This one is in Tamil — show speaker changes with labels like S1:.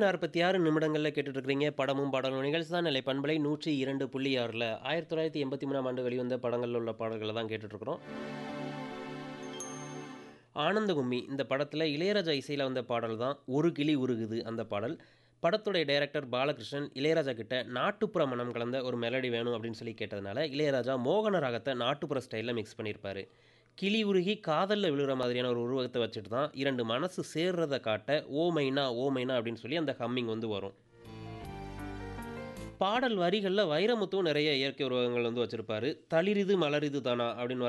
S1: நாற்பத்தி ஆறு நிமிடங்களில் கேட்டுட்டு இருக்கிறீங்க படமும் பாடலும் நிகழ்ச்சி தான் நிலை பண்பலை நூற்றி இரண்டு புள்ளி ஆறில் ஆயிரத்தி தொள்ளாயிரத்தி எண்பத்தி மூணாம் ஆண்டு வெளிவந்த படங்களில் உள்ள பாடல்களை தான் கேட்டுட்ருக்குறோம் ஆனந்த கும்மி இந்த படத்தில் இளையராஜா இசையில் வந்த பாடல் தான் ஒரு கிளி உருகுது அந்த பாடல் படத்துடைய டைரக்டர் பாலகிருஷ்ணன் இளையராஜா கிட்ட நாட்டுப்புற மனம் கலந்த ஒரு மெலடி வேணும் அப்படின்னு சொல்லி கேட்டதுனால இளையராஜா மோகன ராகத்தை நாட்டுப்புற ஸ்டைலில் மிக்ஸ் பண்ணியிருப்பார் கிளி உருகி காதலில் விழுகிற மாதிரியான ஒரு உருவகத்தை வச்சுட்டு தான் இரண்டு மனசு சேர்றதை காட்ட ஓ மைனா ஓ மைனா அப்படின்னு சொல்லி அந்த ஹம்மிங் வந்து வரும் பாடல் வரிகளில் வைரமுத்துவும் நிறைய இயற்கை உருவகங்கள் வந்து வச்சுருப்பாரு தளிரிது மலரிது தானா அப்படின்னு